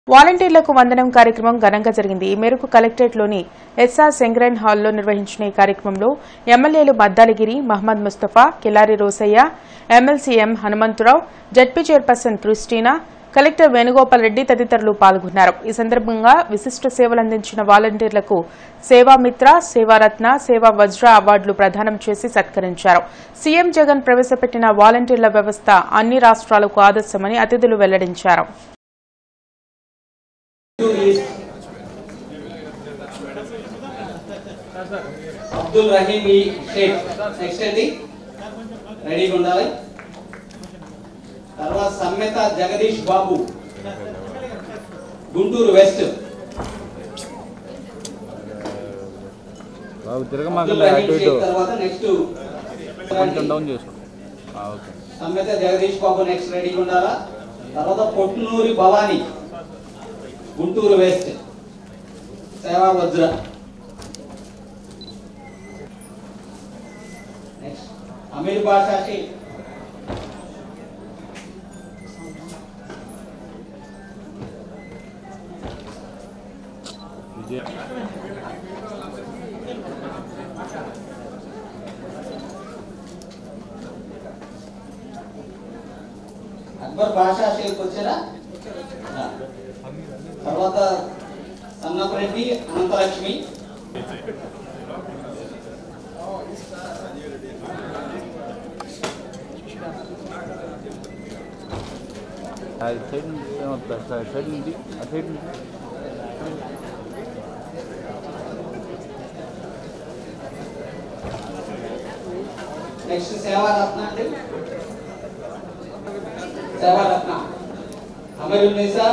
వాలంటీర్లకు వందనం కార్యక్రమం ఘనంగా జరిగింది ఈ మేరకు కలెక్టరేట్లోని ఎస్ఆర్ సెంగ్రైన్ హాల్లో నిర్వహించిన ఈ కార్యక్రమంలో ఎమ్మెల్యేలు Maddaligiri Mohammed Mustafa Kilari Rosaiah MLC M Hanumantharao ZP chairperson Christina collector Venugopal Reddy తదితరులు పాల్గొన్నారు ఈ సందర్భంగా విశిష్ట సేవలు అందించిన వాలంటీర్లకు సేవామిత్ర సేవారత్న సేవా వజ్ర అవార్డులు ప్రదానం చేసి సత్కరించారు సీఎం జగన్ ప్రవేశపెట్టిన వాలంటీర్ల వ్యవస్థ అన్ని రాష్ట్రాలకు ఆదర్శమని అతిథులు వెల్లడించారు అబ్దుల్ రహీం ఈ షేక్ నెక్స్ట్ అండి రెడీగా ఉండాలి తర్వాత సమ్మెత జగదీష్ బాబు గుంటూరు వెస్ట్ బాబు అబ్దుల్ తిరగమాకండి రహీం అటు ఇటు షేక్ తర్వాత నెక్స్ట్ కొంచెం డౌన్ చేసుకో ఆ, ఓకే సమ్మెత జగదీష్ బాబు నెక్స్ట్ రెడీగా ఉండాలా తర్వాత పొట్నూరి భవానీ గుంటూరు వెస్ట్ సేవా వజ్ర నెక్స్ట్ అమీర్ బాషా షేక్ విజయ్ అక్బర్ బాషా షేక్ వచ్చారా రా. తర్వాత సన్నపరెడ్డి అనంతలక్ష్మి ఆ సైడ్ నుంచి ఏమవుతుంది? సైడ్ సైడ్ నుంచి ఆ సైడ్ నుంచి నెక్స్ట్ సేవారత్న అండి సేవారత్న అమీరున్నీసా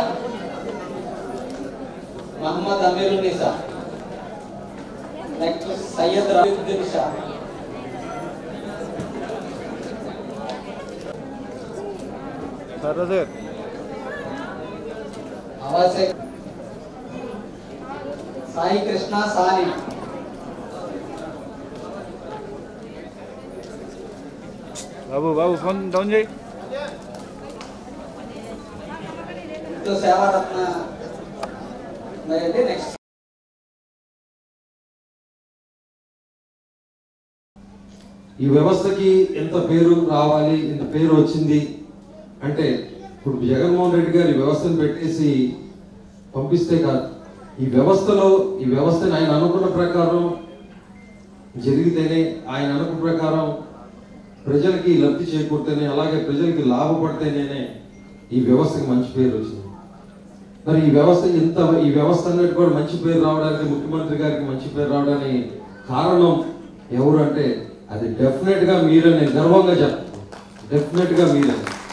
మహమ్మద్ అమీరున్నీసా నెక్స్ట్ సయ్యద్ రబీద్దీన్ షా సరే సార్ ఆవాసే సాయి కృష్ణ సాని బాబు బాబు ఫోన్ డౌన్ చేయి ఇంట్లో సేవారత్న మరి నెక్స్ట్ ఈ వ్యవస్థకి ఎంత పేరు రావాలి ఎంత పేరు వచ్చింది అంటే ఇప్పుడు జగన్మోహన్ రెడ్డి గారు ఈ వ్యవస్థను పెట్టేసి పంపిస్తే కాదు ఈ వ్యవస్థలో ఈ వ్యవస్థని ఆయన అనుకున్న ప్రకారం జరిగితేనే ఆయన అనుకున్న ప్రకారం ప్రజలకి లబ్ధి చేకూరితేనే అలాగే ప్రజలకి లాభపడితేనే ఈ వ్యవస్థకి మంచి పేరు వచ్చింది మరి ఈ వ్యవస్థ ఇంత ఈ వ్యవస్థ అన్నట్టు కూడా మంచి పేరు రావడానికి ముఖ్యమంత్రి గారికి మంచి పేరు రావడానికి కారణం ఎవరు అంటే అది డెఫినెట్ గా మీరే నేను గర్వంగా చెప్తాను డెఫినెట్ గా మీరే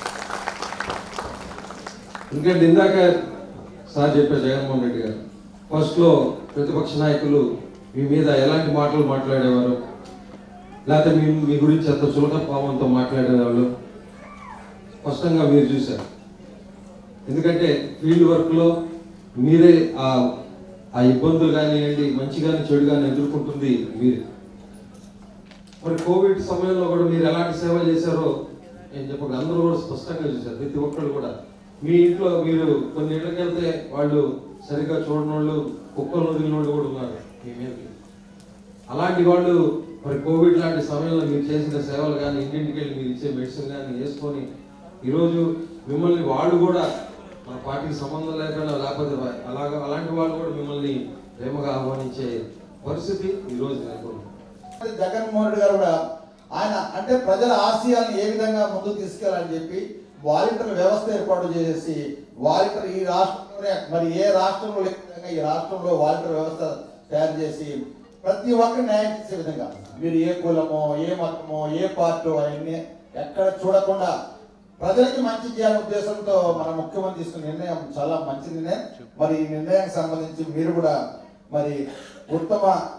ఎందుకంటే ఇందాక సార్ చెప్పారు జగన్మోహన్ రెడ్డి గారు ఫస్ట్ లో ప్రతిపక్ష నాయకులు మీ మీద ఎలాంటి మాటలు మాట్లాడేవారు లేకపోతే మీ మీ గురించి ఎంత చులక భావంతో మాట్లాడేవాళ్ళు స్పష్టంగా మీరు చూశారు ఎందుకంటే ఫీల్డ్ వర్క్ లో మీరే ఆ ఆ ఇబ్బందులు కానివ్వండి మంచి కానీ చెడు కానీ ఎదుర్కొంటుంది మీరు మరి కోవిడ్ సమయంలో కూడా మీరు ఎలాంటి సేవ చేశారో నేను చెప్పక అందరూ కూడా స్పష్టంగా చూశారు ప్రతి ఒక్కరు కూడా మీ ఇంట్లో మీరు కొన్ని ఇళ్ళకి వెళ్తే వాళ్ళు సరిగ్గా చూడని వాళ్ళు కుక్కలు వదిలిన వాళ్ళు కూడా ఉన్నారు మీ మీదకి అలాంటి వాళ్ళు మరి కోవిడ్ లాంటి సమయంలో మీరు చేసిన సేవలు కానీ ఇంటింటికి వెళ్ళి మీరు ఇచ్చే మెడిసిన్ కానీ వేసుకొని ఈరోజు మిమ్మల్ని వాళ్ళు కూడా మన పార్టీకి సంబంధం లేకుండా లేకపోతే అలాగా అలాంటి వాళ్ళు కూడా మిమ్మల్ని ప్రేమగా ఆహ్వానించే పరిస్థితి ఈరోజు నెలకొంది జగన్మోహన్ రెడ్డి గారు కూడా ఆయన అంటే ప్రజల ఆశయాలను ఏ విధంగా ముందుకు తీసుకెళ్ళాలని చెప్పి వాలంటీర్ వ్యవస్థ ఏర్పాటు చేసి వాలంటీర్ ఈ రాష్ట్రంలోనే మరి ఏ రాష్ట్రంలో లేని విధంగా ఈ రాష్ట్రంలో వాలంటీర్ వ్యవస్థ తయారు చేసి ప్రతి ఒక్కరి న్యాయం చేసే విధంగా మీరు ఏ కులమో ఏ మతమో ఏ పార్టీ అవన్నీ ఎక్కడ చూడకుండా ప్రజలకి మంచి చేయాలనే ఉద్దేశంతో మన ముఖ్యమంత్రి తీసుకున్న నిర్ణయం చాలా మంచి నిర్ణయం మరి ఈ నిర్ణయానికి సంబంధించి మీరు కూడా మరి ఉత్తమ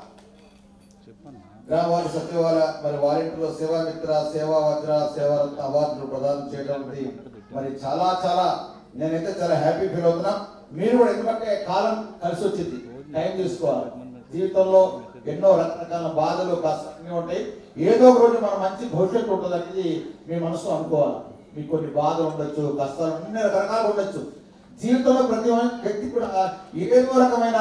గ్రామాల సచివాలయ మరి వాలంటీర్లు సేవా మిత్ర సేవా వజ్ర సేవా రత్న అవార్డులు ప్రదానం చేయడం అనేది మరి చాలా చాలా నేనైతే చాలా హ్యాపీ ఫీల్ అవుతున్నా మీరు కూడా ఎందుకంటే కాలం కలిసి వచ్చింది టైం తీసుకోవాలి జీవితంలో ఎన్నో రకరకాల బాధలు కష్టాలు ఉంటాయి ఏదో ఒక రోజు మన మంచి భవిష్యత్తు ఉంటుంది అనేది మీ మనసులో అనుకోవాలి మీకు కొన్ని బాధలు ఉండొచ్చు కష్టాలు అన్ని రకరకాలు ఉండొచ్చు జీవితంలో ప్రతి వ్యక్తి కూడా ఏదో రకమైన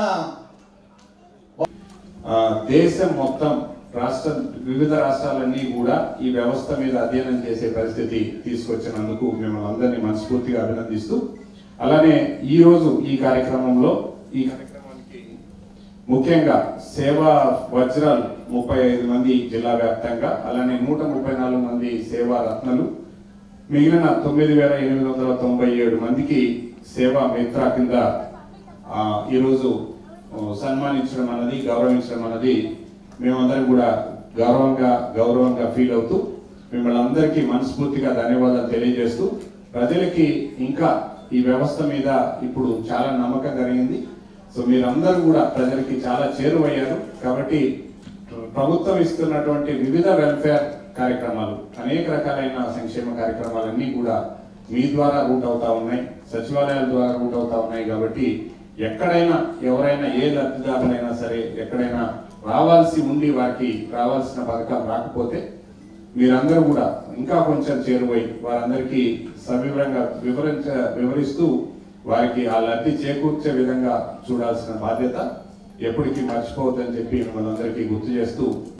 ఆ, దేశం మొత్తం రాష్ట్ర వివిధ రాష్ట్రాలన్నీ కూడా ఈ వ్యవస్థ మీద అధ్యయనం చేసే పరిస్థితి తీసుకొచ్చినందుకు మిమ్మల్ని అందరినీ మనస్ఫూర్తిగా అభినందిస్తూ అలానే ఈ రోజు ఈ కార్యక్రమంలో ఈ కార్యక్రమానికి ముఖ్యంగా సేవా వజ్రాలు ముప్పై ఐదు మంది జిల్లా వ్యాప్తంగా అలానే నూట ముప్పై నాలుగు మంది సేవా రత్నలు మిగిలిన తొమ్మిది వేల ఎనిమిది వందల తొంభై ఏడు మందికి సేవా మిత్ర కింద ఆ, ఈరోజు ఆ, సన్మానించడం అన్నది గౌరవించడం అన్నది మేమందరం కూడా గౌరవంగా గౌరవంగా ఫీల్ అవుతూ మిమ్మల్ని అందరికీ మనస్ఫూర్తిగా ధన్యవాదాలు తెలియజేస్తూ ప్రజలకి ఇంకా ఈ వ్యవస్థ మీద ఇప్పుడు చాలా నమ్మకం కలిగింది సో మీరందరూ కూడా ప్రజలకి చాలా చేరువయ్యారు కాబట్టి ప్రభుత్వం ఇస్తున్నటువంటి వివిధ వెల్ఫేర్ కార్యక్రమాలు అనేక రకాలైన సంక్షేమ కార్యక్రమాలన్నీ కూడా మీ ద్వారా రూట్ అవుతా ఉన్నాయి సచివాలయాల ద్వారా రూట్ అవుతా ఉన్నాయి కాబట్టి ఎక్కడైనా ఎవరైనా ఏ లబ్ధిదారులైనా సరే ఎక్కడైనా రావాల్సి ఉండి వారికి రావాల్సిన పథకాలు రాకపోతే మీరందరూ కూడా ఇంకా కొంచెం చేరువై వారందరికీ సవివరంగా వివరించ వివరిస్తూ వారికి ఆ లబ్ధి చేకూర్చే విధంగా చూడాల్సిన బాధ్యత ఎప్పటికీ మర్చిపోవద్దని చెప్పి మిమ్మల్ని అందరికీ గుర్తు చేస్తూ